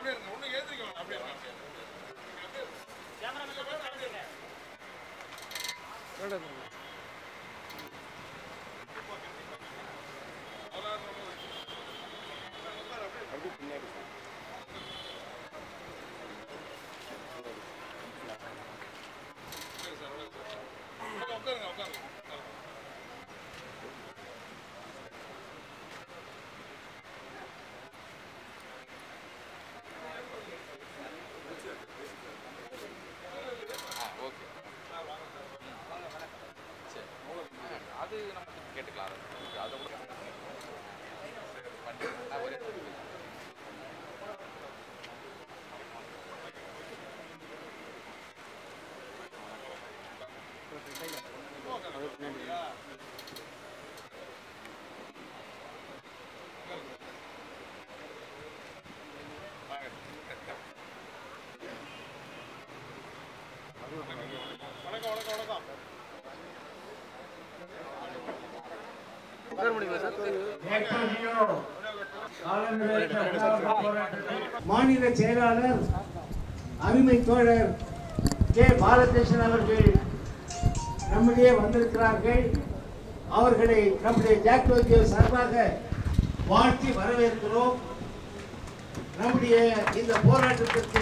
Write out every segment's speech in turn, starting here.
அப்படியே இருங்க ஒண்ணு ஏத்திக்கலாம் அப்படியே இருங்க அப்படியே உட்காருங்க உட்காருங்க உட்காருங்க ஆ ஓகே சரி அது நம்ம கேட்டுக்கலாம் அது அதை கூட பண்ணி ஆ, ஒரே வணக்கம் வணக்கம் வணக்கம் மாநில செயலாளர் அருமை தோழர் கே பாலகிருஷ்ணன் அவர்கள் நம்மிடையே வந்திருக்கிறார்கள் அவர்களை நம்முடைய ஜாக்டோஜியோ சார்பாக வாழ்த்தி வரவேற்கிறோம் நம்முடைய இந்த போராட்டத்திற்கு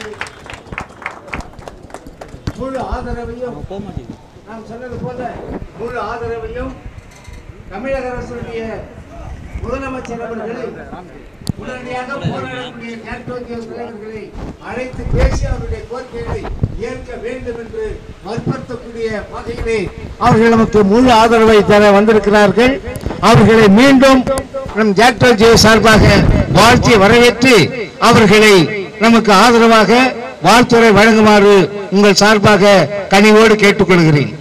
முழு ஆதரவையும் நாம் சொன்னது போல முழு ஆதரவையும் தமிழக அரசுடைய முதலமைச்சர் அவர்களை உடனடியாக போராடக்கூடிய ஜாக்டோஜியோ தலைவர்களை அழைத்து பேசி அவருடைய கோரிக்கைகளை ஏற்க வேண்டும் என்று வற்புறுத்தக்கூடிய வகையிலே அவர்கள் நமக்கு முழு ஆதரவை தர வந்திருக்கிறார்கள் அவர்களை மீண்டும் நம் ஜாக்டோஜியோ சார்பாக வாழ்த்தி வரவேற்று அவர்களை நமக்கு ஆதரவாக வாழ்த்துறை வழங்குமாறு உங்கள் சார்பாக கனிவோடு கேட்டுக்கொள்கிறேன்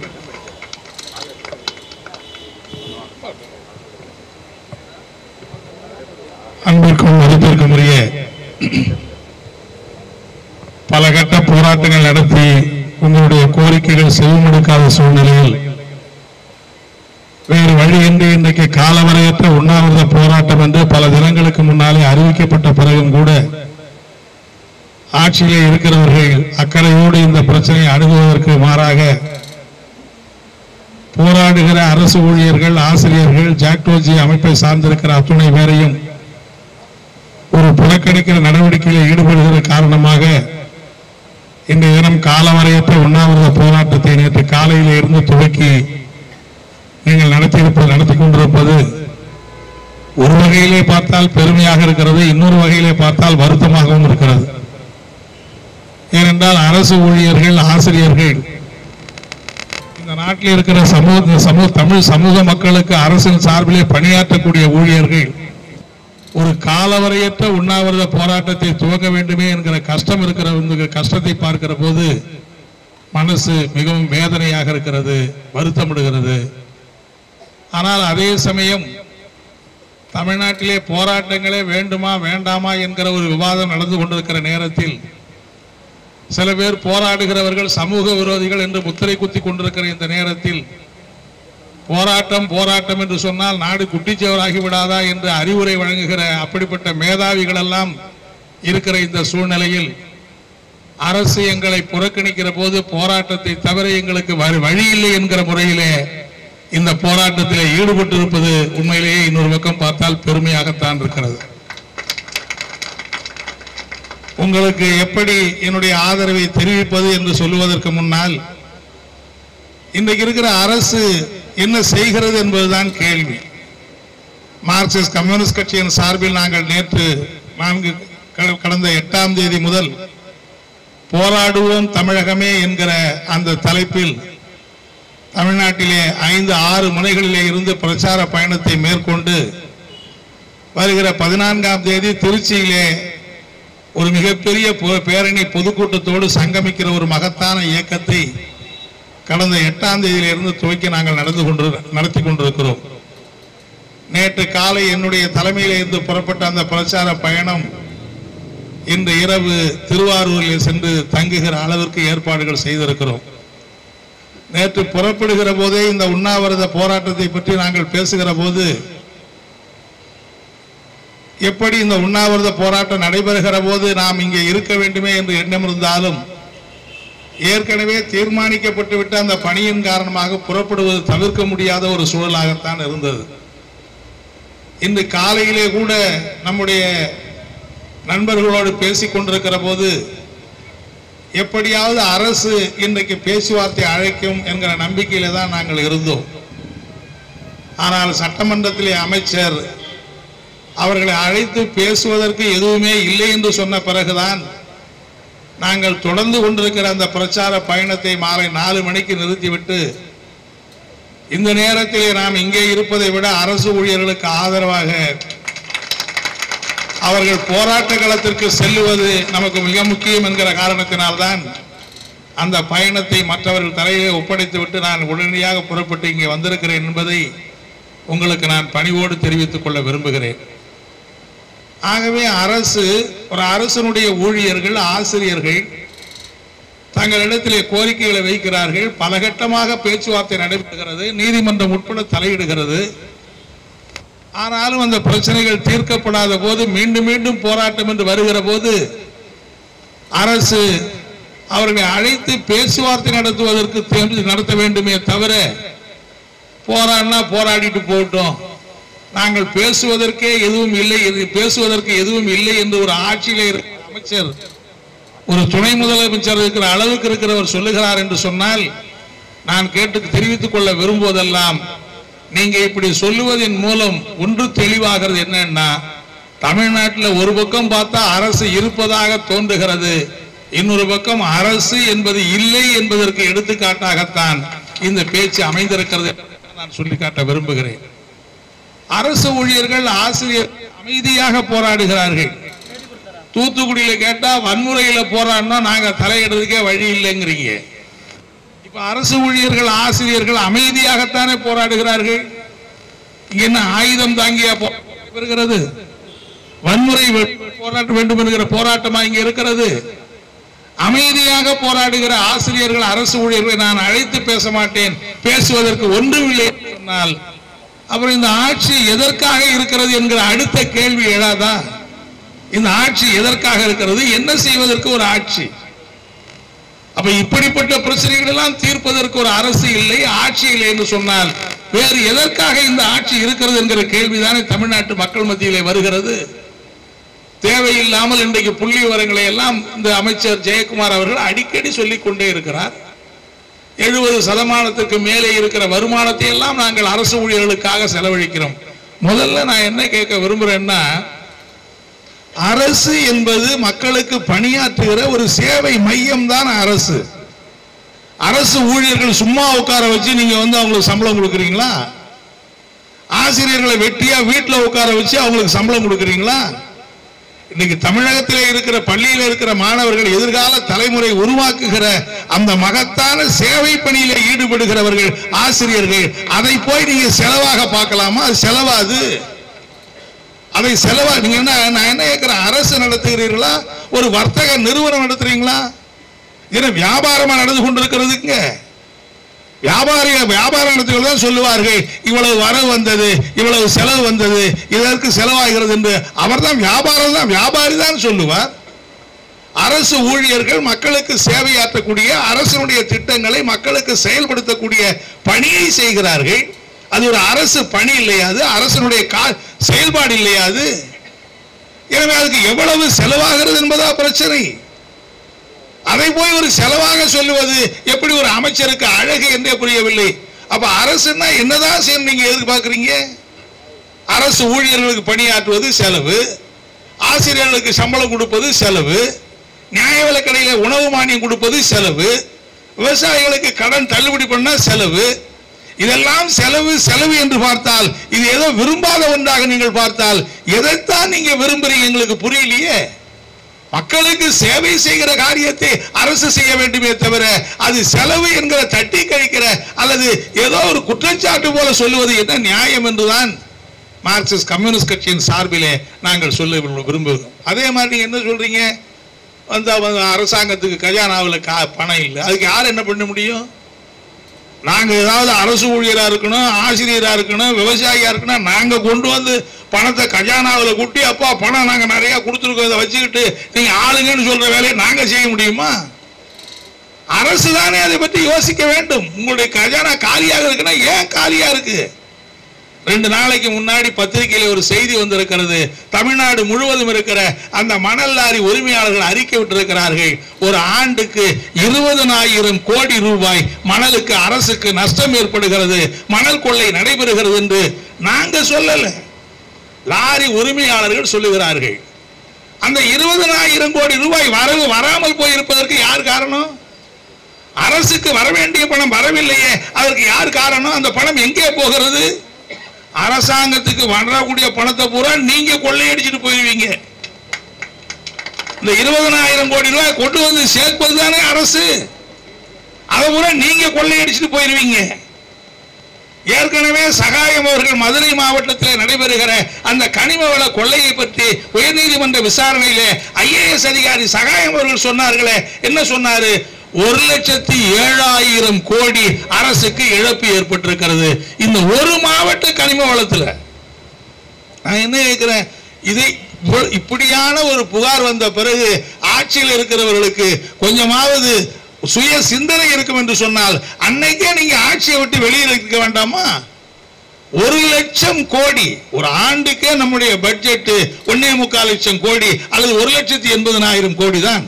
அன்பிற்கும் மதிப்பிற்கும் உரிய பல கட்ட போராட்டங்கள் நடத்தி உங்களுடைய கோரிக்கைகள் செவிமடுக்காத சூழ்நிலையில் வேறு வழியின்றி இன்றைக்கு காலவரையற்ற உண்ணாவிரத போராட்டம் என்று பல தினங்களுக்கு முன்னாலே அறிவிக்கப்பட்ட பிறகும் கூட ஆட்சியிலே இருக்கிறவர்கள் அக்கறையோடு இந்த பிரச்சனையை அணுகுவதற்கு மாறாக போராடுகிற அரசு ஊழியர்கள் ஆசிரியர்கள் ஜாக்டோஜி அமைப்பை சார்ந்திருக்கிற அத்துணை பேரையும் ஒரு புறக்கணிக்கிற நடவடிக்கையில் ஈடுபடுகிற காரணமாக இன்றைய தினம் காலவரையற்ற உண்ணாவிரத போராட்டத்தை நேற்று காலையில இருந்து துவக்கி நீங்கள் நடத்தியிருப்பது நடத்தி கொண்டிருப்பது ஒரு வகையிலே பார்த்தால் பெருமையாக இருக்கிறது இன்னொரு வகையிலே பார்த்தால் வருத்தமாகவும் இருக்கிறது ஏனென்றால் அரசு ஊழியர்கள் ஆசிரியர்கள் இந்த நாட்டில் இருக்கிற சமூக சமூக தமிழ் சமூக மக்களுக்கு அரசின் சார்பிலே பணியாற்றக்கூடிய ஊழியர்கள் ஒரு காலவரையற்ற உண்ணாவிரத போராட்டத்தை துவங்க வேண்டுமே என்கிற கஷ்டம் இருக்கிற இந்த கஷ்டத்தை பார்க்கிற போது மனசு மிகவும் வேதனையாக இருக்கிறது வருத்தமிடுகிறது ஆனால் அதே சமயம் தமிழ்நாட்டிலே போராட்டங்களே வேண்டுமா வேண்டாமா என்கிற ஒரு விவாதம் நடந்து கொண்டிருக்கிற நேரத்தில் சில பேர் போராடுகிறவர்கள் சமூக விரோதிகள் என்று முத்திரை குத்தி கொண்டிருக்கிற இந்த நேரத்தில் போராட்டம் போராட்டம் என்று சொன்னால் நாடு குட்டிச்சவராகி விடாதா என்று அறிவுரை வழங்குகிற அப்படிப்பட்ட மேதாவிகள் எல்லாம் இருக்கிற இந்த சூழ்நிலையில் அரசு எங்களை புறக்கணிக்கிற போது போராட்டத்தை தவிர எங்களுக்கு வழி வழி இல்லை என்கிற முறையிலே இந்த போராட்டத்திலே ஈடுபட்டிருப்பது உண்மையிலேயே இன்னொரு பக்கம் பார்த்தால் பெருமையாகத்தான் இருக்கிறது உங்களுக்கு எப்படி என்னுடைய ஆதரவை தெரிவிப்பது என்று சொல்லுவதற்கு முன்னால் இன்றைக்கு இருக்கிற அரசு என்ன செய்கிறது என்பதுதான் கேள்வி மார்க்சிஸ்ட் கம்யூனிஸ்ட் கட்சியின் சார்பில் நாங்கள் நேற்று நான்கு க- கடந்த எட்டாம் தேதி முதல் போராடுவோம் தமிழகமே என்கிற அந்த தலைப்பில் தமிழ்நாட்டிலே ஐந்து ஆறு முனைகளிலே இருந்து பிரச்சார பயணத்தை மேற்கொண்டு வருகிற பதினான்காம் தேதி திருச்சியிலே ஒரு மிகப்பெரிய பு- பேரணி பொதுக்கூட்டத்தோடு சங்கமிக்கிற ஒரு மகத்தான இயக்கத்தை கடந்த எட்டாம் தேதியிலிருந்து துவக்கி நாங்கள் நடந்து கொண்டு நடத்தி கொண்டிருக்கிறோம் நேற்று காலை என்னுடைய தலைமையிலே இருந்து புறப்பட்ட அந்த பிரச்சார பயணம் இன்று இரவு திருவாரூரில் சென்று தங்குகிற அளவிற்கு ஏற்பாடுகள் செய்திருக்கிறோம் நேற்று புறப்படுகிற போதே இந்த உண்ணாவிரத போராட்டத்தை பற்றி நாங்கள் பேசுகிற போது எப்படி இந்த உண்ணாவிரத போராட்டம் நடைபெறுகிற போது நாம் இங்கே இருக்க வேண்டுமே என்று எண்ணம் இருந்தாலும் ஏற்கனவே தீர்மானிக்கப்பட்டு விட்ட அந்த பணியின் காரணமாக புறப்படுவது தவிர்க்க முடியாத ஒரு சூழலாகத்தான் இருந்தது இன்று காலையிலே கூட நம்முடைய நண்பர்களோடு பேசிக் கொண்டிருக்கிற போது எப்படியாவது அரசு இன்றைக்கு பேச்சுவார்த்தை அழைக்கும் என்கிற நம்பிக்கையில தான் நாங்கள் இருந்தோம் ஆனால் சட்டமன்றத்திலே அமைச்சர் அவர்களை அழைத்து பேசுவதற்கு எதுவுமே இல்லை என்று சொன்ன பிறகுதான் நாங்கள் தொடர்ந்து கொண்டிருக்கிற அந்த பிரச்சார பயணத்தை மாலை நாலு மணிக்கு நிறுத்திவிட்டு இந்த நேரத்திலே நாம் இங்கே இருப்பதை விட அரசு ஊழியர்களுக்கு ஆதரவாக அவர்கள் போராட்ட களத்திற்கு செல்லுவது நமக்கு மிக முக்கியம் என்கிற காரணத்தினால்தான் அந்த பயணத்தை மற்றவர்கள் தலையிலே ஒப்படைத்துவிட்டு நான் உடனடியாக புறப்பட்டு இங்கே வந்திருக்கிறேன் என்பதை உங்களுக்கு நான் பணிவோடு தெரிவித்துக் கொள்ள விரும்புகிறேன் ஆகவே அரசு ஒரு அரசனுடைய ஊழியர்கள் ஆசிரியர்கள் தங்களிடத்திலே கோரிக்கைகளை வைக்கிறார்கள் பல கட்டமாக பேச்சுவார்த்தை நடைபெறுகிறது நீதிமன்றம் உட்பட தலையிடுகிறது ஆனாலும் அந்த பிரச்சனைகள் தீர்க்கப்படாத போது மீண்டும் மீண்டும் போராட்டம் என்று வருகிற போது அரசு அவர்களை அழைத்து பேச்சுவார்த்தை நடத்துவதற்கு தேர்ந்து நடத்த வேண்டுமே தவிர போராடினா போராடிட்டு போகட்டும் நாங்கள் பேசுவதற்கே எதுவும் இல்லை இது பேசுவதற்கு எதுவும் இல்லை என்று ஒரு ஆட்சியிலே இருக்கிற அமைச்சர் ஒரு துணை முதலமைச்சர் இருக்கிற அளவுக்கு இருக்கிறவர் சொல்லுகிறார் என்று சொன்னால் நான் கேட்டு தெரிவித்துக் கொள்ள விரும்புவதெல்லாம் நீங்க இப்படி சொல்லுவதன் மூலம் ஒன்று தெளிவாகிறது என்னன்னா தமிழ்நாட்டில் ஒரு பக்கம் பார்த்தா அரசு இருப்பதாக தோன்றுகிறது இன்னொரு பக்கம் அரசு என்பது இல்லை என்பதற்கு எடுத்துக்காட்டாகத்தான் இந்த பேச்சு அமைந்திருக்கிறது என்று நான் சொல்லி காட்ட விரும்புகிறேன் அரசு ஊழியர்கள் ஆசிரியர் அமைதியாக போராடுகிறார்கள் தூத்துக்குடியில கேட்டா வன்முறையில போராடினா நாங்க தலையிடுறதுக்கே வழி இல்லைங்கிறீங்க இப்ப அரசு ஊழியர்கள் ஆசிரியர்கள் அமைதியாகத்தானே போராடுகிறார்கள் இங்க என்ன ஆயுதம் தாங்கியா போராட்டம் நடைபெறுகிறது வன்முறை வெ- போராட்ட வேண்டும் என்கிற போராட்டமா இங்க இருக்கிறது அமைதியாக போராடுகிற ஆசிரியர்கள் அரசு ஊழியர்களை நான் அழைத்து பேச மாட்டேன் பேசுவதற்கு ஒன்றுமில்லை என்று சொன்னால் அப்புறம் இந்த ஆட்சி எதற்காக இருக்கிறது என்கிற அடுத்த கேள்வி எழாதா இந்த ஆட்சி எதற்காக இருக்கிறது என்ன செய்வதற்கு ஒரு ஆட்சி அப்ப இப்படிப்பட்ட பிரச்சனைகள் எல்லாம் தீர்ப்பதற்கு ஒரு அரசு இல்லை ஆட்சி இல்லை என்று சொன்னால் வேறு எதற்காக இந்த ஆட்சி இருக்கிறது என்கிற கேள்விதானே தமிழ்நாட்டு மக்கள் மத்தியிலே வருகிறது தேவையில்லாமல் இன்றைக்கு புள்ளி விவரங்களை எல்லாம் இந்த அமைச்சர் ஜெயக்குமார் அவர்கள் அடிக்கடி சொல்லிக் கொண்டே இருக்கிறார் எழுபது சதமானத்துக்கு மேலே இருக்கிற வருமானத்தை எல்லாம் நாங்கள் அரசு ஊழியர்களுக்காக செலவழிக்கிறோம் முதல்ல நான் என்ன கேட்க விரும்புறேன்னா அரசு என்பது மக்களுக்கு பணியாற்றுகிற ஒரு சேவை மையம் தான் அரசு அரசு ஊழியர்கள் சும்மா உட்கார வச்சு நீங்க வந்து அவங்களுக்கு சம்பளம் கொடுக்குறீங்களா ஆசிரியர்களை வெட்டியா வீட்டுல உட்கார வச்சு அவங்களுக்கு சம்பளம் கொடுக்குறீங்களா இன்னைக்கு தமிழகத்திலே இருக்கிற பள்ளியில இருக்கிற மாணவர்கள் எதிர்கால தலைமுறை உருவாக்குகிற அந்த மகத்தான சேவை பணியில ஈடுபடுகிறவர்கள் ஆசிரியர்கள் அதை போய் நீங்க செலவாக பார்க்கலாமா அது செலவாது அதை செலவா நீங்க என்ன நான் என்ன கேட்கிறேன் அரசு நடத்துகிறீர்களா ஒரு வர்த்தக நிறுவனம் நடத்துறீங்களா ஏன்னா வியாபாரமா நடந்து கொண்டிருக்கிறதுங்க வியாபாரி வியாபாரம் நடத்துகள் தான் சொல்லுவார்கள் இவ்வளவு வரவு வந்தது இவ்வளவு செலவு வந்தது இதற்கு செலவாகிறது என்று அவர்தான் வியாபாரம் தான் வியாபாரி தான் சொல்லுவார் அரசு ஊழியர்கள் மக்களுக்கு சேவையாற்றக்கூடிய அரசனுடைய திட்டங்களை மக்களுக்கு செயல்படுத்தக்கூடிய பணியை செய்கிறார்கள் அது ஒரு அரசு பணி இல்லையா அது அரசனுடைய கா- செயல்பாடு இல்லையா அது எனவே அதுக்கு எவ்வளவு செலவாகிறது என்பதா பிரச்சனை அதை போய் ஒரு செலவாக சொல்லுவது எப்படி ஒரு அமைச்சருக்கு அழகு என்றே புரியவில்லை அப்ப அரசுன்னா என்னதான் செய்யணும் நீங்க எதிர்பார்க்கறீங்க அரசு ஊழியர்களுக்கு பணியாற்றுவது செலவு ஆசிரியர்களுக்கு சம்பளம் கொடுப்பது செலவு நியாய விலைக்கடையில உணவு மானியம் கொடுப்பது செலவு விவசாயிகளுக்கு கடன் தள்ளுபடி பண்ண செலவு இதெல்லாம் செலவு செலவு என்று பார்த்தால் இது ஏதோ விரும்பாத ஒன்றாக நீங்கள் பார்த்தால் எதைத்தான் நீங்க விரும்புறீங்க எங்களுக்கு புரியலையே மக்களுக்கு சேவை செய்கிற காரியத்தை அரசு செய்ய வேண்டுமே தவிர அது செலவு என்கிற தட்டி கழிக்கிற அல்லது ஏதோ ஒரு குற்றச்சாட்டு போல சொல்லுவது என்ன நியாயம் என்றுதான் மார்க்சிஸ்ட் கம்யூனிஸ்ட் கட்சியின் சார்பிலே நாங்கள் சொல்ல விரும்புகிறோம் அதே மாதிரி நீங்க என்ன சொல்றீங்க வந்து அவங்க அரசாங்கத்துக்கு கஜானாவில் கா பணம் இல்லை அதுக்கு யார் என்ன பண்ண முடியும் நாங்க ஏதாவது அரசு ஊழியரா இருக்கணும் ஆசிரியரா இருக்கணும் விவசாயியா இருக்கணும் நாங்க கொண்டு வந்து பணத்தை கஜானாவில் குட்டி அப்பா பணம் நாங்க நிறைய கொடுத்துருக்கோம் இதை வச்சுக்கிட்டு நீங்க ஆளுங்கன்னு சொல்ற வேலையை நாங்க செய்ய முடியுமா அரசு தானே அதை பற்றி யோசிக்க வேண்டும் உங்களுடைய கஜானா காலியாக இருக்குன்னா ஏன் காலியா இருக்கு ரெண்டு நாளைக்கு முன்னாடி பத்திரிகையில் ஒரு செய்தி வந்திருக்கிறது தமிழ்நாடு முழுவதும் இருக்கிற அந்த மணல் லாரி உரிமையாளர்கள் அறிக்கை விட்டிருக்கிறார்கள் ஒரு ஆண்டுக்கு இருபதனாயிரம் கோடி ரூபாய் மணலுக்கு அரசுக்கு நஷ்டம் ஏற்படுகிறது மணல் கொள்ளை நடைபெறுகிறது என்று நாங்க சொல்லல லாரி உரிமையாளர்கள் சொல்லுகிறார்கள் அந்த இருபதனாயிரம் கோடி ரூபாய் வரவு வராமல் போயிருப்பதற்கு யார் காரணம் அரசுக்கு வர வேண்டிய பணம் வரவில்லையே அதற்கு யார் காரணம் அந்த பணம் எங்கே போகிறது அரசாங்கத்துக்கு வரக்கூடிய பணத்தை பூரா நீங்க கொள்ளையடிச்சிட்டு போயிருவீங்க இந்த இருபதனாயிரம் கோடி ரூபாய் கொண்டு வந்து சேர்ப்பது தானே அரசு அதை பூரா நீங்க கொள்ளையடிச்சிட்டு போயிருவீங்க ஏற்கனவே சகாயம் அவர்கள் மதுரை மாவட்டத்தில் நடைபெறுகிற அந்த கனிம வள கொள்ளையை பற்றி உயர்நீதிமன்ற விசாரணையிலே ஐஏஎஸ் அதிகாரி சகாயம் அவர்கள் சொன்னார்களே என்ன சொன்னாரு ஒரு லட்சத்தி ஏழாயிரம் கோடி அரசுக்கு இழப்பு ஏற்பட்டிருக்கிறது இந்த ஒரு மாவட்ட கனிம வளத்துல நான் என்ன கேட்கிறேன் இதை இவ்வ- இப்படியான ஒரு புகார் வந்த பிறகு ஆட்சியில் இருக்கிறவர்களுக்கு கொஞ்சமாவது சுய சிந்தனை இருக்கும் என்று சொன்னால் அன்னைக்கே நீங்க ஆட்சியை விட்டு வெளியில் இருக்க வேண்டாமா ஒரு லட்சம் கோடி ஒரு ஆண்டுக்கே நம்முடைய பட்ஜெட் ஒன்னே முக்கால் லட்சம் கோடி அல்லது ஒரு லட்சத்தி எண்பதனாயிரம் கோடி தான்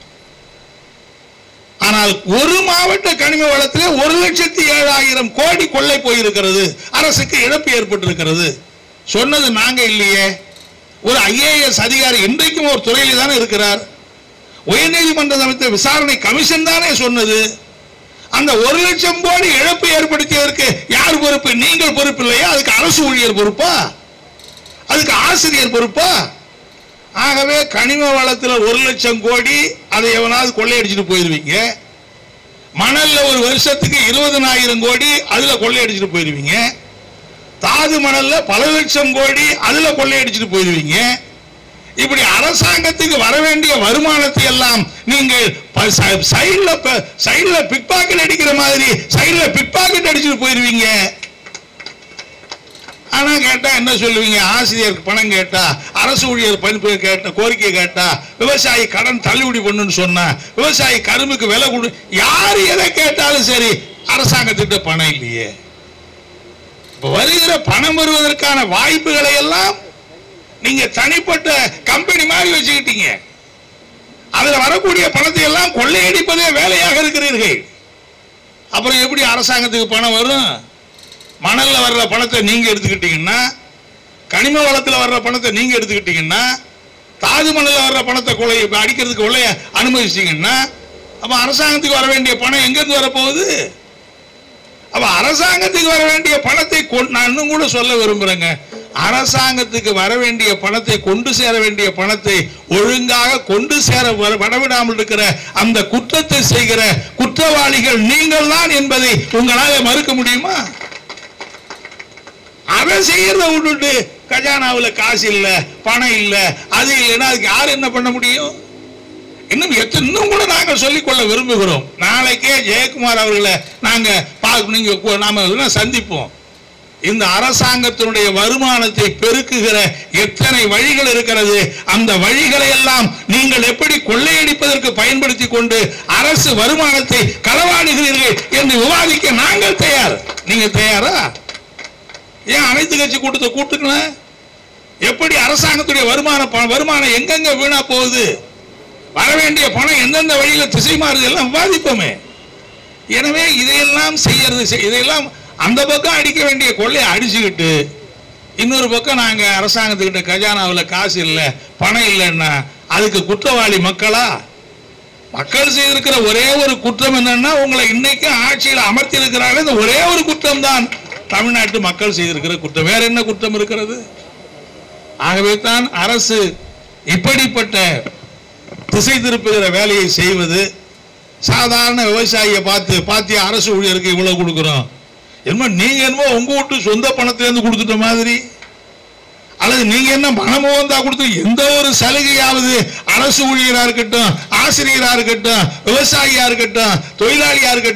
ஆனால் ஒரு மாவட்ட கனிம வளத்திலே ஒரு லட்சத்தி ஏழாயிரம் கோடி கொள்ளை போயிருக்கிறது அரசுக்கு இழப்பு ஏற்பட்டிருக்கிறது சொன்னது நாங்க இல்லையே ஒரு ஐஏஎஸ் அதிகாரி இன்றைக்கும் ஒரு துறையில் தானே இருக்கிறார் உயர்நீதிமன்றம் அமைத்த விசாரணை கமிஷன் தானே சொன்னது அந்த ஒரு லட்சம் கோடி இழப்பு ஏற்படுத்தியதற்கு யார் பொறுப்பு நீங்கள் பொறுப்பு இல்லையா அதுக்கு அரசு ஊழியர் பொறுப்பா அதுக்கு ஆசிரியர் பொறுப்பா ஆகவே கனிம வளத்துல ஒரு லட்சம் கோடி அதை எவனாவது கொள்ளையடிச்சிட்டு போயிருவீங்க மணல்ல ஒரு வருஷத்துக்கு இருபதனாயிரம் கோடி அதுல கொள்ளையடிச்சிட்டு போயிருவீங்க தாது மணல்ல பல லட்சம் கோடி அதுல கொள்ளையடிச்சிட்டு போயிருவீங்க இப்படி அரசாங்கத்துக்கு வர வேண்டிய வருமானத்தை எல்லாம் நீங்கள் சைடுல சைடுல பிக் பாக்கெட் அடிக்கிற மாதிரி சைடுல பிக் பாக்கெட் அடிச்சுட்டு போயிருவீங்க ஆனா கேட்டா என்ன சொல்லுவீங்க ஆசிரியருக்கு பணம் கேட்டா அரசு ஊழியர் பணிப்பு கேட்ட கோரிக்கை கேட்டா விவசாயி கடன் தள்ளுபடி பண்ணுன்னு சொன்னா விவசாயி கரும்புக்கு விலை கொடு யார் எதை கேட்டாலும் சரி அரசாங்கத்திட்ட பணம் இல்லையே இப்ப வருகிற பணம் வருவதற்கான வாய்ப்புகளை எல்லாம் நீங்க தனிப்பட்ட கம்பெனி மாதிரி வச்சுக்கிட்டீங்க அதுல வரக்கூடிய பணத்தை எல்லாம் கொள்ளையடிப்பதே வேலையாக இருக்கிறீர்கள் அப்புறம் எப்படி அரசாங்கத்துக்கு பணம் வரும் மணல்ல வர்ற பணத்தை நீங்க எடுத்துக்கிட்டீங்கன்னா கனிம வளத்துல வர்ற பணத்தை நீங்க எடுத்துக்கிட்டீங்கன்னா தாஜ் மணல்ல வர்ற பணத்தை கொலை அடிக்கிறதுக்கு கொள்ளைய அனுமதிச்சிங்கன்னா அப்ப அரசாங்கத்துக்கு வர வேண்டிய பணம் எங்க இருந்து வரப்போகுது அப்ப அரசாங்கத்துக்கு வர வேண்டிய பணத்தை கொண்டு- நான் இன்னும் கூட சொல்ல விரும்புறேங்க அரசாங்கத்துக்கு வர வேண்டிய பணத்தை கொண்டு சேர வேண்டிய பணத்தை ஒழுங்காக கொண்டு சேர வர- வரவிடாமல் இருக்கிற அந்த குற்றத்தை செய்கிற குற்றவாளிகள் நீங்கள் தான் என்பதை உங்களால மறுக்க முடியுமா அதை செய்யறத விட்டுட்டு கஜானாவுல காசு இல்ல பணம் இல்ல அது இல்லைன்னா அதுக்கு யார் என்ன பண்ண முடியும் இன்னும் எத்தனை இன்னும் கூட நாங்கள் சொல்லிக்கொள்ள விரும்புகிறோம் நாளைக்கே ஜெயக்குமார் அவர்களை நாங்க பா- நீங்க கு- நாம எல்லாம் சந்திப்போம் இந்த அரசாங்கத்தினுடைய வருமானத்தை பெருக்குகிற எத்தனை வழிகள் இருக்கிறது அந்த வழிகளை எல்லாம் நீங்கள் எப்படி கொள்ளையடிப்பதற்கு பயன்படுத்தி கொண்டு அரசு வருமானத்தை களவாடுகிறீர்கள் என்று விவாதிக்க நாங்கள் தயார் நீங்க தயாரா ஏன் அனைத்து கட்சி கூட்டத்தை கூட்டுக்கணும் எப்படி அரசாங்கத்துடைய வருமான ப- வருமானம் எங்கெங்க வீணா போகுது வர வேண்டிய பணம் எந்தெந்த வழியில திசை மாறுது எல்லாம் விவாதிப்போமே எனவே இதையெல்லாம் செய்யறது செய்- இதையெல்லாம் அந்த பக்கம் அடிக்க வேண்டிய கொள்ளையை அடிச்சுக்கிட்டு இன்னொரு பக்கம் நாங்க அரசாங்கத்துக்கிட்ட கஜானாவில் காசு இல்லை பணம் இல்லைன்னா அதுக்கு குற்றவாளி மக்களா மக்கள் செய்திருக்கிற ஒரே ஒரு குற்றம் என்னன்னா உங்களை இன்னைக்கு ஆட்சியில் அமர்த்தி இருக்கிறாங்க இந்த ஒரே ஒரு குற்றம் தான் தமிழ்நாட்டு மக்கள் செய்திருக்கிற குற்றம் வேற என்ன குற்றம் இருக்கிறது ஆகவே தான் அரசு இப்படிப்பட்ட திசை திருப்புகிற வேலையை செய்வது சாதாரண விவசாயியை பார்த்து பாத்தியா அரசு ஊழியருக்கு இவ்வளவு கொடுக்குறோம் என்னமோ நீங்க என்னமோ உங்க வீட்டு சொந்த பணத்திலிருந்து கொடுத்துட்ட மாதிரி அல்லது நீங்க என்ன மனமோ வந்தா கொடுத்து எந்த ஒரு சலுகையாவது அரசு ஊழியரா இருக்கட்டும் ஆசிரியரா இருக்கட்டும் விவசாயியா இருக்கட்டும் தொழிலாளியா இருக்கட்டும்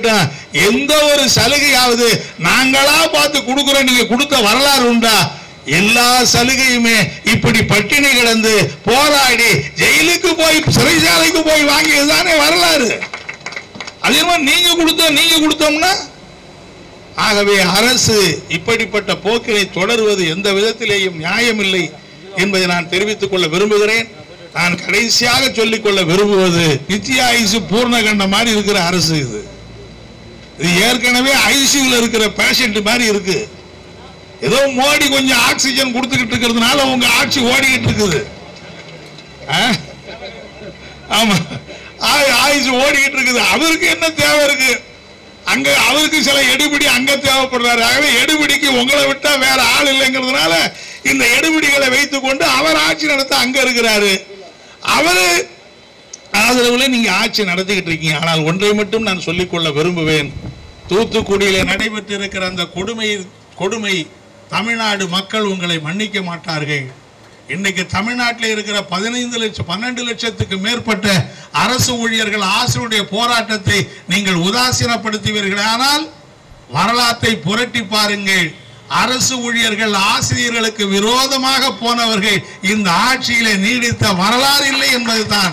எந்த ஒரு சலுகையாவது நாங்களா பார்த்து கொடுக்குறோம் நீங்க கொடுத்த வரலாறு உண்டா எல்லா சலுகையுமே இப்படி பட்டினி கிடந்து போராடி ஜெயிலுக்கு போய் சிறைச்சாலைக்கு போய் வாங்கியதுதானே வரலாறு அதே மாதிரி நீங்க கொடுத்த நீங்க கொடுத்தோம்னா ஆகவே அரசு இப்படிப்பட்ட போக்கினை தொடருவது எந்த விதத்திலேயும் நியாயமில்லை என்பதை நான் தெரிவித்துக் கொள்ள விரும்புகிறேன் நான் கடைசியாக சொல்லிக் கொள்ள விரும்புவது நித்திய ஆயுசு பூர்ணகண்ட மாதிரி இருக்கிற அரசு இது இது ஏற்கனவே ஐசியூல இருக்கிற பேஷண்ட் மாதிரி இருக்கு ஏதோ மோடி கொஞ்சம் ஆக்சிஜன் கொடுத்துக்கிட்டு இருக்கிறதுனால உங்க ஆட்சி ஓடிக்கிட்டு இருக்குது ஆ? ஆமா ஆ- ஆயுசு ஓடிக்கிட்டு இருக்குது அவருக்கு என்ன தேவை இருக்கு அங்க அவருக்கு சில எடுபிடி அங்க தேவைப்படுறாரு ஆகவே எடுபிடிக்கு உங்களை விட்டா வேற ஆள் இல்லைங்கிறதுனால இந்த எடுபிடிகளை வைத்துக் கொண்டு அவர் ஆட்சி நடத்த அங்க இருக்கிறாரு அவரு ஆதரவுல நீங்க ஆட்சி நடத்திக்கிட்டு இருக்கீங்க ஆனால் ஒன்றை மட்டும் நான் சொல்லிக்கொள்ள விரும்புவேன் தூத்துக்குடியில நடைபெற்று இருக்கிற அந்த கொடுமை கொடுமை தமிழ்நாடு மக்கள் உங்களை மன்னிக்க மாட்டார்கள் இன்னைக்கு தமிழ்நாட்டில் இருக்கிற பதினைந்து லட்சம் பன்னெண்டு லட்சத்துக்கு மேற்பட்ட அரசு ஊழியர்கள் ஆசிரியருடைய போராட்டத்தை நீங்கள் உதாசீனப்படுத்துவீர்கள் ஆனால் வரலாற்றை புரட்டி பாருங்கள் அரசு ஊழியர்கள் ஆசிரியர்களுக்கு விரோதமாக போனவர்கள் இந்த ஆட்சியிலே நீடித்த வரலாறு இல்லை என்பதுதான்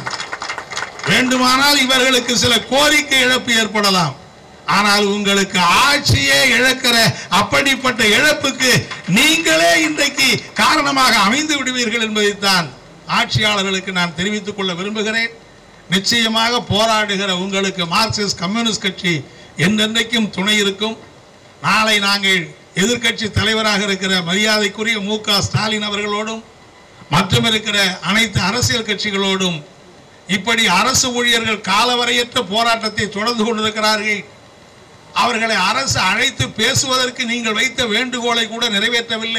வேண்டுமானால் இவர்களுக்கு சில கோரிக்கை இழப்பு ஏற்படலாம் ஆனால் உங்களுக்கு ஆட்சியே இழக்கிற அப்படிப்பட்ட இழப்புக்கு நீங்களே இன்றைக்கு காரணமாக அமைந்து விடுவீர்கள் என்பதைத்தான் ஆட்சியாளர்களுக்கு நான் தெரிவித்துக் கொள்ள விரும்புகிறேன் நிச்சயமாக போராடுகிற உங்களுக்கு மார்க்சிஸ்ட் கம்யூனிஸ்ட் கட்சி என்றென்றைக்கும் துணை இருக்கும் நாளை நாங்கள் எதிர்க்கட்சி தலைவராக இருக்கிற மரியாதைக்குரிய மு க ஸ்டாலின் அவர்களோடும் மற்றும் இருக்கிற அனைத்து அரசியல் கட்சிகளோடும் இப்படி அரசு ஊழியர்கள் காலவரையற்ற போராட்டத்தை தொடர்ந்து கொண்டிருக்கிறார்கள் அவர்களை அரசு அழைத்து பேசுவதற்கு நீங்கள் வைத்த வேண்டுகோளை கூட நிறைவேற்றவில்லை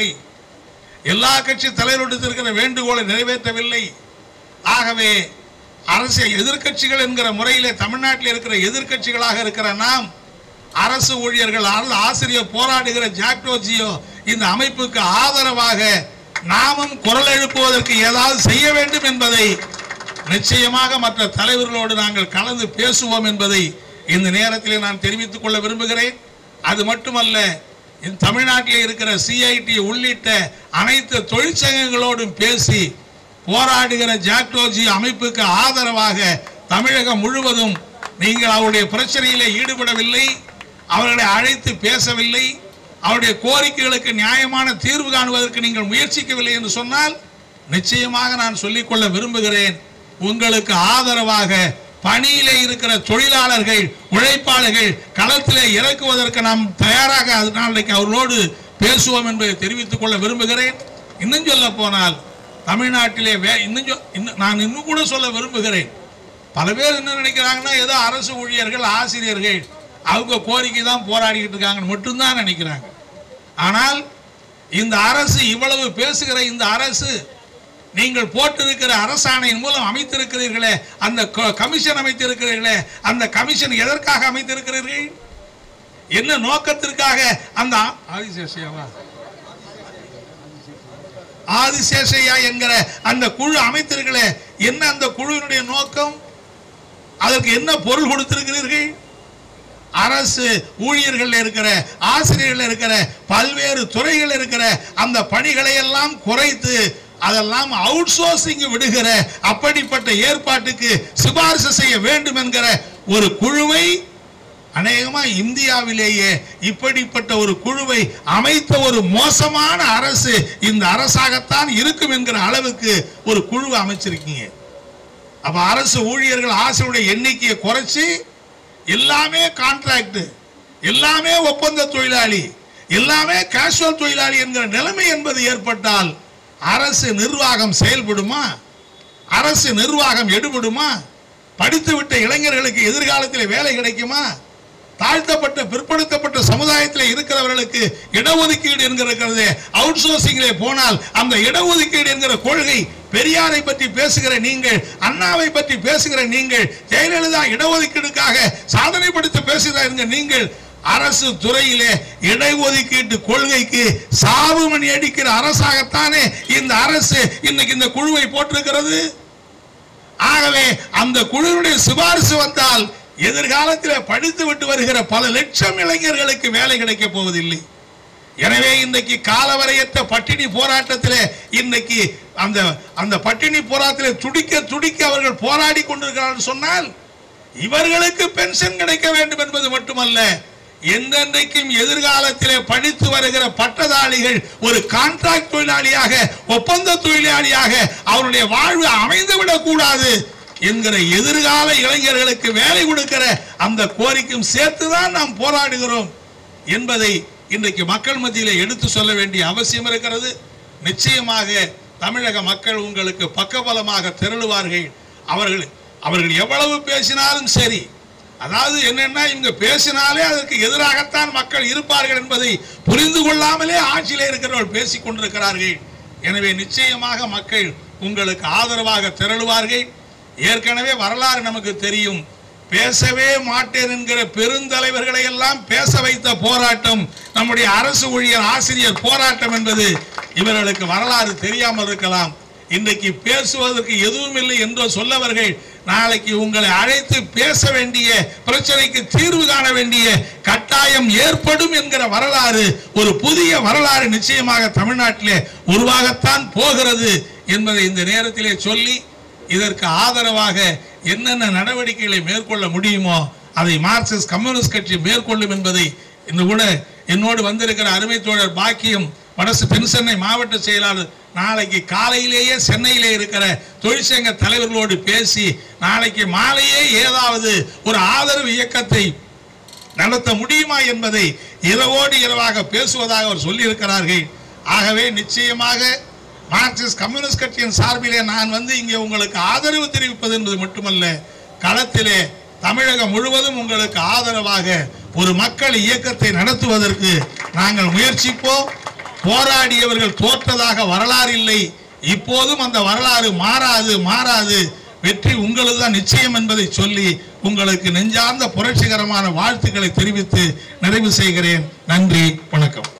எல்லா கட்சி தலைவர்களுக்கு இருக்கிற வேண்டுகோளை நிறைவேற்றவில்லை ஆகவே அரசு எதிர்க்கட்சிகள் என்கிற முறையிலே தமிழ்நாட்டில் இருக்கிற எதிர்க்கட்சிகளாக இருக்கிற நாம் அரசு ஊழியர்கள் அரசு ஆசிரியர் போராடுகிற ஜாக்டோஜியோ இந்த அமைப்புக்கு ஆதரவாக நாமும் குரல் எழுப்புவதற்கு ஏதாவது செய்ய வேண்டும் என்பதை நிச்சயமாக மற்ற தலைவர்களோடு நாங்கள் கலந்து பேசுவோம் என்பதை இந்த நேரத்தில் நான் தெரிவித்துக் கொள்ள விரும்புகிறேன் அது மட்டுமல்ல இந்த தமிழ்நாட்டில் இருக்கிற சிஐடி உள்ளிட்ட அனைத்து தொழிற்சங்கங்களோடும் பேசி போராடுகிற ஜாக்டோஜி அமைப்புக்கு ஆதரவாக தமிழகம் முழுவதும் நீங்கள் அவருடைய பிரச்சனையிலே ஈடுபடவில்லை அவர்களை அழைத்து பேசவில்லை அவருடைய கோரிக்கைகளுக்கு நியாயமான தீர்வு காணுவதற்கு நீங்கள் முயற்சிக்கவில்லை என்று சொன்னால் நிச்சயமாக நான் சொல்லிக்கொள்ள விரும்புகிறேன் உங்களுக்கு ஆதரவாக பணியிலே இருக்கிற தொழிலாளர்கள் உழைப்பாளர்கள் களத்திலே இறக்குவதற்கு நாம் தயாராக அது நாளைக்கு அவர்களோடு பேசுவோம் என்பதை தெரிவித்துக் கொள்ள விரும்புகிறேன் இன்னும் சொல்ல போனால் தமிழ்நாட்டிலே வே இன்னும் சொ- இன்னும் நான் இன்னும் கூட சொல்ல விரும்புகிறேன் பல பேர் என்ன நினைக்கிறாங்கன்னா ஏதோ அரசு ஊழியர்கள் ஆசிரியர்கள் அவங்க கோரிக்கை தான் போராடிக்கிட்டு இருக்காங்கன்னு மட்டும்தான் நினைக்கிறாங்க ஆனால் இந்த அரசு இவ்வளவு பேசுகிற இந்த அரசு நீங்கள் போட்டிருக்கிற அரசாணையின் மூலம் அமைத்திருக்கிறீர்களே அந்த க- கமிஷன் அமைத்திருக்கிறீர்களே அந்த கமிஷன் எதற்காக அமைத்திருக்கிறீர்கள் என்ன நோக்கத்திற்காக அந்த ஆ- ஆதிசேஷையாவா ஆதிசேஷையா என்கிற அந்த குழு அமைத்திருக்கிறே என்ன அந்த குழுவினுடைய நோக்கம் அதற்கு என்ன பொருள் கொடுத்திருக்கிறீர்கள் அரசு ஊழியர்கள் இருக்கிற ஆசிரியர்கள் இருக்கிற பல்வேறு துறைகள் இருக்கிற அந்த பணிகளை எல்லாம் குறைத்து அதெல்லாம் அவுட் சோர்சிங் விடுகிற அப்படிப்பட்ட ஏற்பாட்டுக்கு சிபாரிசு செய்ய வேண்டும் என்கிற ஒரு குழுவை அநேகமா இந்தியாவிலேயே இப்படிப்பட்ட ஒரு குழுவை அமைத்த ஒரு மோசமான அரசு இந்த அரசாகத்தான் இருக்கும் என்கிற அளவுக்கு ஒரு குழுவை அமைச்சிருக்கீங்க அப்ப அரசு ஊழியர்கள் ஆசிரியருடைய எண்ணிக்கையை குறைச்சி எல்லாமே கான்ட்ராக்ட் எல்லாமே ஒப்பந்த தொழிலாளி எல்லாமே கேஷுவல் தொழிலாளி என்கிற நிலைமை என்பது ஏற்பட்டால் அரசு நிர்வாகம் செயல்படுமா அரசு நிர்வாகம் எடுபடுமா படித்துவிட்ட இளைஞர்களுக்கு எதிர்காலத்தில் வேலை கிடைக்குமா தாழ்த்தப்பட்ட பிற்படுத்தப்பட்ட சமுதாயத்தில் இருக்கிறவர்களுக்கு இடஒதுக்கீடு என்கிறது அவுட் சோர்சிங்கிலே போனால் அந்த இடஒதுக்கீடு என்கிற கொள்கை பெரியாரை பற்றி பேசுகிற நீங்கள் அண்ணாவை பற்றி பேசுகிற நீங்கள் ஜெயலலிதா இடஒதுக்கீடுக்காக சாதனை படுத்த பேசுகிற என்கிற நீங்கள் அரசு துறையிலே இடஒதுக்கீட்டு கொள்கைக்கு சாவு மணி அடிக்கிற அரசாகத்தானே இந்த அரசு இன்னைக்கு இந்த குழுவை போட்டிருக்கிறது ஆகவே அந்த குழுவுடைய சிபாரிசு வந்தால் எதிர்காலத்தில் படித்து விட்டு வருகிற பல லட்சம் இளைஞர்களுக்கு வேலை கிடைக்க போவதில்லை எனவே இன்றைக்கு காலவரையற்ற பட்டினி போராட்டத்திலே இன்னைக்கு அந்த அந்த பட்டினி போராட்டத்திலே துடிக்க துடிக்க அவர்கள் போராடி கொண்டிருக்கிறார்கள் சொன்னால் இவர்களுக்கு பென்ஷன் கிடைக்க வேண்டும் என்பது மட்டுமல்ல எந்தெந்தைக்கும் எதிர்காலத்திலே படித்து வருகிற பட்டதாரிகள் ஒரு கான்ட்ராக்ட் தொழிலாளியாக ஒப்பந்த தொழிலாளியாக அவருடைய வாழ்வு அமைந்துவிடக் கூடாது என்கிற எதிர்கால இளைஞர்களுக்கு வேலை கொடுக்கிற அந்த கோரிக்கையும் சேர்த்துதான் நாம் போராடுகிறோம் என்பதை இன்றைக்கு மக்கள் மத்தியிலே எடுத்து சொல்ல வேண்டிய அவசியம் இருக்கிறது நிச்சயமாக தமிழக மக்கள் உங்களுக்கு பக்கபலமாக திரளுவார்கள் அவர்கள் அவர்கள் எவ்வளவு பேசினாலும் சரி அதாவது என்னன்னா இவங்க பேசினாலே அதற்கு எதிராகத்தான் மக்கள் இருப்பார்கள் என்பதை புரிந்து கொள்ளாமலே ஆட்சியிலே இருக்கிறவர்கள் பேசிக் கொண்டிருக்கிறார்கள் எனவே நிச்சயமாக மக்கள் உங்களுக்கு ஆதரவாக திரளுவார்கள் ஏற்கனவே வரலாறு நமக்கு தெரியும் பேசவே மாட்டேன் என்கிற பெருந்தலைவர்களை எல்லாம் பேச வைத்த போராட்டம் நம்முடைய அரசு ஊழியர் ஆசிரியர் போராட்டம் என்பது இவர்களுக்கு வரலாறு தெரியாமல் இருக்கலாம் இன்றைக்கு பேசுவதற்கு எதுவும் இல்லை என்று சொல்லவர்கள் நாளைக்கு உங்களை அழைத்து பேச வேண்டிய பிரச்சனைக்கு தீர்வு காண வேண்டிய கட்டாயம் ஏற்படும் என்கிற வரலாறு ஒரு புதிய வரலாறு நிச்சயமாக தமிழ்நாட்டிலே உருவாகத்தான் போகிறது என்பதை இந்த நேரத்திலே சொல்லி இதற்கு ஆதரவாக என்னென்ன நடவடிக்கைகளை மேற்கொள்ள முடியுமோ அதை மார்க்சிஸ்ட் கம்யூனிஸ்ட் கட்சி மேற்கொள்ளும் என்பதை இன்று கூட என்னோடு வந்திருக்கிற அருமை தோழர் பாக்கியம் வடசு தென்சென்னை மாவட்ட செயலாளர் நாளைக்கு காலையிலேயே சென்னையிலே இருக்கிற தொழிற்சங்க தலைவர்களோடு பேசி நாளைக்கு மாலையே ஏதாவது ஒரு ஆதரவு இயக்கத்தை நடத்த முடியுமா என்பதை இரவோடு இரவாக பேசுவதாக அவர் சொல்லியிருக்கிறார்கள் ஆகவே நிச்சயமாக மார்க்சிஸ்ட் கம்யூனிஸ்ட் கட்சியின் சார்பிலே நான் வந்து இங்கே உங்களுக்கு ஆதரவு தெரிவிப்பது என்பது மட்டுமல்ல களத்திலே தமிழகம் முழுவதும் உங்களுக்கு ஆதரவாக ஒரு மக்கள் இயக்கத்தை நடத்துவதற்கு நாங்கள் முயற்சிப்போம் போராடியவர்கள் தோற்றதாக வரலாறு இல்லை இப்போதும் அந்த வரலாறு மாறாது மாறாது வெற்றி உங்களது தான் நிச்சயம் என்பதை சொல்லி உங்களுக்கு நெஞ்சார்ந்த புரட்சிகரமான வாழ்த்துக்களை தெரிவித்து நிறைவு செய்கிறேன் நன்றி வணக்கம்